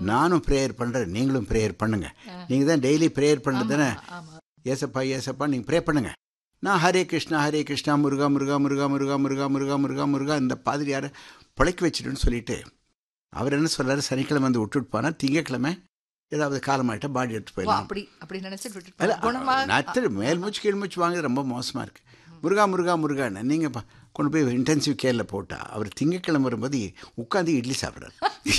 நானும் ப்ரேயர் பண்ணுறேன் நீங்களும் ப்ரேயர் பண்ணுங்க நீங்கள் தான் டெய்லி ப்ரேயர் பண்ணுறது தானே ஆமா ஏசப்பா ஏசப்பா நீங்கள் ப்ரே பண்ணுங்க நான் ஹரே கிருஷ்ணா ஹரே கிருஷ்ணா முருகா முருகா முருகா முருகா முருகா முருகா முருகா முருகா இந்த பாதிரியாரை பிழைக்க வச்சிடுன்னு சொல்லிட்டு அவர் என்ன சொல்றாரு சனிக்கிழமை வந்து விட்டுட்டு போனால் திங்கக்கிழமை ஏதாவது காலமாயிட்டா பாடி எடுத்து ஓ, போயிடலாம் அப்படி அப்படி நினைச்சிட்டு இல்ல, விட்டுட்டு குணமா நத்திரி மேல் மூச்சு கீழ் மூச்சு வாங்குறது ரொம்ப மோசமாக இருக்குது முருகா முருகா முருகான்னு நீங்கள் கொண்டு போய் இன்டென்சிவ் கேரில் போட்டா அவர் திங்கக்கிழமை வரும்போது உட்காந்து இட்லி சாப்பிட்றாரு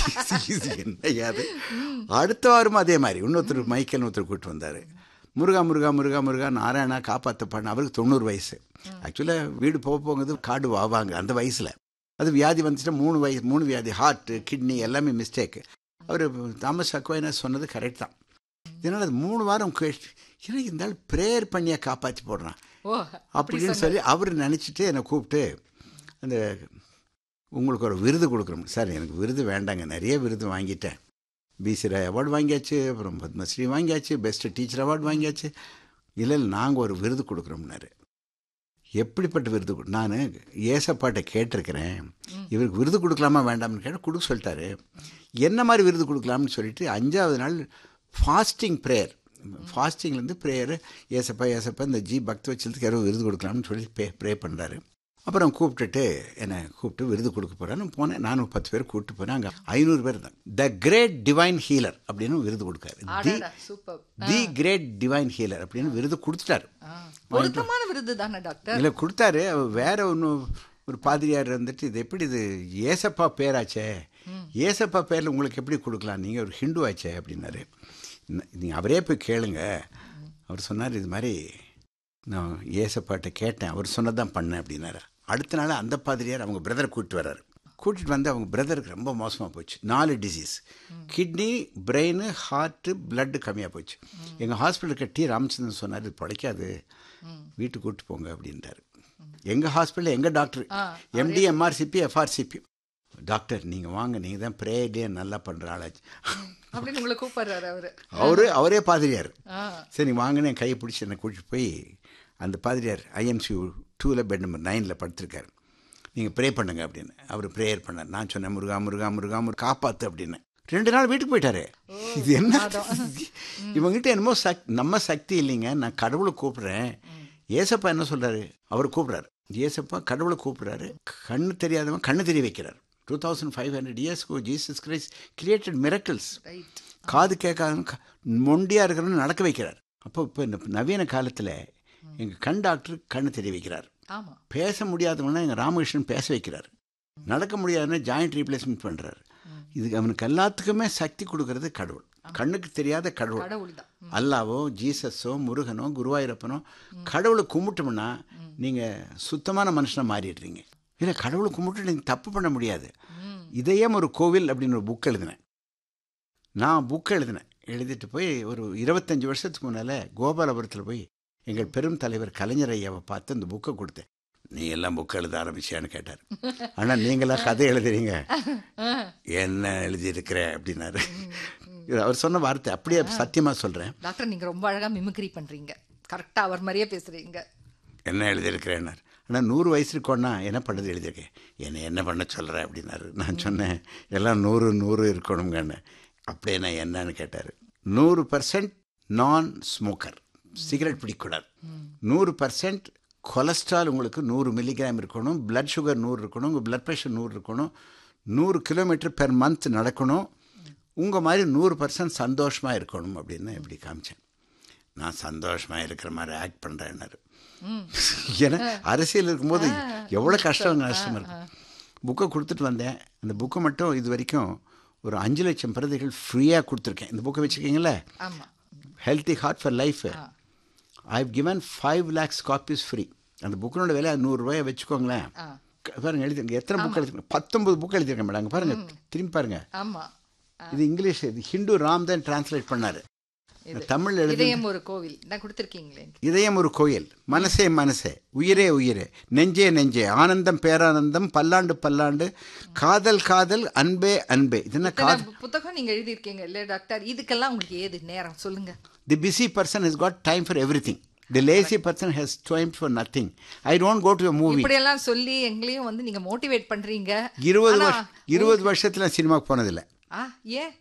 இது என்ன அது அடுத்த வாரமும் அதே மாதிரி இன்னொருத்தர் மைக்கேல் ஒருத்தர் கூப்பிட்டு வந்தார் முருகா முருகா முருகா முருகா நாராயணா காப்பாற்றப்பான்னு அவருக்கு தொண்ணூறு வயசு ஆக்சுவலாக வீடு போக போகுது காடு வாவாங்க அந்த வயசில் அது வியாதி வந்துச்சுன்னா மூணு வயசு மூணு வியாதி ஹார்ட்டு கிட்னி எல்லாமே மிஸ்டேக்கு அவர் தாமஸ் அக்வைனா சொன்னது கரெக்ட் தான் இதனால் அது மூணு வாரம் கேட்டு ஏன்னா இந்த ஆள் ப்ரேயர் பண்ணியா காப்பாற்றி போடுறான் ஓ அப்படின்னு சொல்லி அவர் நினச்சிட்டு என்னை கூப்பிட்டு அந்த உங்களுக்கு ஒரு விருது கொடுக்குறோம் சார் எனக்கு விருது வேண்டாங்க நிறைய விருது வாங்கிட்டேன் பிசி ராய் அவார்டு வாங்கியாச்சு அப்புறம் பத்மஸ்ரீ வாங்கியாச்சு பெஸ்ட் டீச்சர் அவார்டு வாங்கியாச்சு இல்லை இல்லை நாங்கள் ஒரு விருது கொடுக்குறோம்னாரு எப்படிப்பட்ட விருது கொடு- நான் ஏசப்பாட்டை கேட்டிருக்கிறேன் இவருக்கு விருது கொடுக்கலாமா வேண்டாம்னு கேட்டால் கொடுக்க சொல்லிட்டாரு என்ன மாதிரி விருது கொடுக்கலாம்னு சொல்லிட்டு அஞ்சாவது நாள் ஃபாஸ்டிங் ப்ரேயர் ஃபாஸ்டிங்லேருந்து ப்ரேயர் ஏசப்பா ஏசப்பா இந்த ஜி பக்தி வச்சதுக்கு யாரோ விருது கொடுக்கலாம்னு சொல்லி ப்ரே ப்ரே பண்ணுறாரு அப்புறம் கூப்பிட்டுட்டு என்னை கூப்பிட்டு விருது கொடுக்க போகிறான்னு போனேன் நானும் பத்து பேர் கூப்பிட்டு போனேன் அங்கே ஐநூறு பேர் தான் த கிரேட் டிவைன் ஹீலர் அப்படின்னு விருது கொடுக்காரு தி ஆடாடா super the great divine healer அப்படின்னு விருது கொடுத்துட்டாரு பொருத்தமான விருது தானே டாக்டர் இல்லை கொடுத்தாரு அவர் வேற ஒன்று ஒரு பாதிரியார் வந்துட்டு இது எப்படி இது ஏசப்பா பேராச்சே ஏசப்பா பேரில் உங்களுக்கு எப்படி கொடுக்கலாம் நீங்கள் ஒரு ஹிந்து ஆச்சே அப்படின்னாரு நீங்கள் அவரே போய் கேளுங்க அவர் சொன்னார் இது மாதிரி நான் ஏசப்பாட்ட கேட்டேன் அவர் சொன்னதான் பண்ணேன் அப்படின்னாரு அடுத்த நாள் அந்த பாதிரியார் அவங்க பிரதரை கூப்பிட்டு வர்றாரு கூட்டிகிட்டு வந்து அவங்க பிரதருக்கு ரொம்ப மோசமாக போச்சு நாலு disease kidney brain heart blood கம்மியாக போச்சு எங்கள் ஹாஸ்பிட்டலுக்கு டி ராமச்சந்திரன் சொன்னார் இது பிழைக்காது வீட்டுக்கு கூப்பிட்டு போங்க அப்படின்ட்டாரு எங்கள் ஹாஸ்பிட்டல் எங்கள் doctor MD MRCP FRCP doctor நீங்கள் வாங்க நீங்கள் தான் ப்ரேயர்லேயே நல்லா பண்ணுற ஆளாச்சு அப்படின்னு உங்களை கூப்பிடுறாரு அவரு அவரு அவரே பாதிரியார் ஆ சரி வாங்கன்னு என் கையை பிடிச்சி என்னை கூட்டிட்டு போய் அந்த பாதிரியார் ஐஎம்சி டூவில் பெட் நம்பர் நைனில் படுத்திருக்காரு நீங்கள் ப்ரே பண்ணுங்க அப்படின்னு அவர் ப்ரேயர் பண்ணார் நான் சொன்னேன் முருகா முருகா முருகா முருகா காப்பாத்து அப்படின்னு ரெண்டு நாள் வீட்டுக்கு போயிட்டாரு இது என்ன இவங்ககிட்ட என்னமோ சக் நம்ம சக்தி இல்லைங்க நான் கடவுளை கூப்பிடுறேன் ஏசப்பா என்ன சொல்றாரு அவர் கூப்பிடுறாரு ஏசப்பா கடவுளை கூப்பிடுறாரு கண்ணு தெரியாதவன் கண்ணு தெரிய வைக்கிறார் டூ தௌசண்ட் ஃபைவ் ஹண்ட்ரட் இயர்ஸ்க்கு Jesus Christ created miracles right காது கேட்காத மொண்டியாக இருக்கிறவங்க நடக்க வைக்கிறார் அப்போ இப்போ இந்த நவீன காலத்தில் எங்கள் கண் டாக்டர் கண்ணு தெரிய வைக்கிறார் ஆமா பேச முடியாதவங்கன்னா எங்கள் ராமகிருஷ்ணன் பேச வைக்கிறார் நடக்க முடியாதுன்னா ஜாயிண்ட் ரீப்ளேஸ்மெண்ட் பண்ணுறாரு இதுக்கு அவனுக்கு எல்லாத்துக்குமே சக்தி கொடுக்கறது கடவுள் கண்ணுக்கு தெரியாத கடவுள் கடவுள் தான் அல்லாவோ ஜீசஸோ முருகனோ குருவாயூரப்பனோ கடவுளை கும்பிட்டோம்னா நீங்கள் சுத்தமான மனுஷனாக மாறிடுறீங்க இல்லை கடவுளை கும்பிட்டு நீங்கள் தப்பு பண்ண முடியாது இதயம் ஒரு கோவில் அப்படின்னு ஒரு புக் எழுதினேன் நான் புக் எழுதினேன் எழுதிட்டு போய் ஒரு இருபத்தஞ்சி வருஷத்துக்கு முன்னால் கோபாலபுரத்தில் போய் எங்கள் பெரும் தலைவர் கலைஞர் ஐயாவை பார்த்து அந்த புக்கை கொடுத்தேன் நீ எல்லாம் புக் எழுத ஆரம்பிச்சியான்னு கேட்டார் ஆனால் நீங்களாம் கதை எழுதுறீங்க என்ன எழுதியிருக்கிற அப்படின்னாரு இது அவர் சொன்ன வார்த்தை அப்படியே சத்தியமாக சொல்கிறேன் டாக்டர் நீங்க ரொம்ப அழகா மிமிக்ரி பண்றீங்க கரெக்டா அவர் மாதிரியே பேசுறீங்க என்ன எழுதியிருக்கிறேன்னார் ஆனால் நூறு வயசு இருக்கோன்னா என்ன பண்ணுறது எழுதியிருக்கேன் என்னை என்ன பண்ண சொல்கிற அப்படின்னாரு நான் சொன்னேன் எல்லாம் நூறு நூறு இருக்கணுங்கன்னு அப்படியே நான் என்னன்னு கேட்டார் நூறு பர்சன்ட் நான் ஸ்மோக்கர் சிகரெட் பிடிக்கக்கூடாது நூறு பர்சன்ட் கொலஸ்ட்ரால் உங்களுக்கு நூறு மில்லிகிராம் இருக்கணும் blood சுகர் நூறு இருக்கணும் உங்கள் blood ப்ரெஷர் நூறு இருக்கணும் நூறு கிலோமீட்டர் பெர் மந்த் நடக்கணும் உங்கள் மாதிரி நூறு பர்சன்ட் சந்தோஷமாக இருக்கணும் அப்படின்னு இப்படி காமிச்சேன் நான் சந்தோஷமாக இருக்கிற மாதிரி ஆக்ட் பண்ணுறேன்னாரு ஏன்னா அரசியல் இருக்கும்போது எவ்வளோ கஷ்டம் கஷ்டமாக இருக்கும் புக்கை கொடுத்துட்டு வந்தேன் அந்த புக்கை மட்டும் இது வரைக்கும் ஒரு அஞ்சு லட்சம் பிரதிகள் ஃப்ரீயாக கொடுத்துருக்கேன் இந்த புக்கை வச்சுருக்கீங்களே ஆமா healthy heart for life I have given five lakhs copies free அந்த புக்கினோட விலை நூறுரூவாயை வச்சுக்கோங்களேன் ஆ. க- பாருங்க எழுதி எத்தனை புக் எழுதிருக்கேன் பத்தொன்பது புக் எழுதியிருக்கேன் மேடம் அங்கே பாருங்க திரும்பி பாருங்க ஆமா இது இங்கிலீஷ் இது ஹிந்து ராம் தான் டிரான்ஸ்லேட் பண்ணாரு தமிழ் எழுதி இதயம் ஒரு கோவில் நான் கொடுத்துருக்கீங்களே இதயம் ஒரு கோயில் மனசே மனசே உயிரே உயிரே நெஞ்சே நெஞ்சே ஆனந்தம் பேரானந்தம் பல்லாண்டு பல்லாண்டு காதல் காதல் அன்பே அன்பே இது என்ன இத்தனை காதல் புத்தகம் நீங்க எழுதியிருக்கீங்க இல்ல டாக்டர் இதுக்கெல்லாம் உங்களுக்கு ஏது நேரம் சொல்லுங்க the busy person has got time for everything the lazy person has time for nothing I don't go to a movie இப்படியெல்லாம் சொல்லி எங்களையும் வந்து நீங்க மோட்டிவேட் பண்றீங்க இருபது ஆனா, வருஷம் இருபது வருஷத்துல சினிமாக்கு போனதில்லை ஆ ஏன்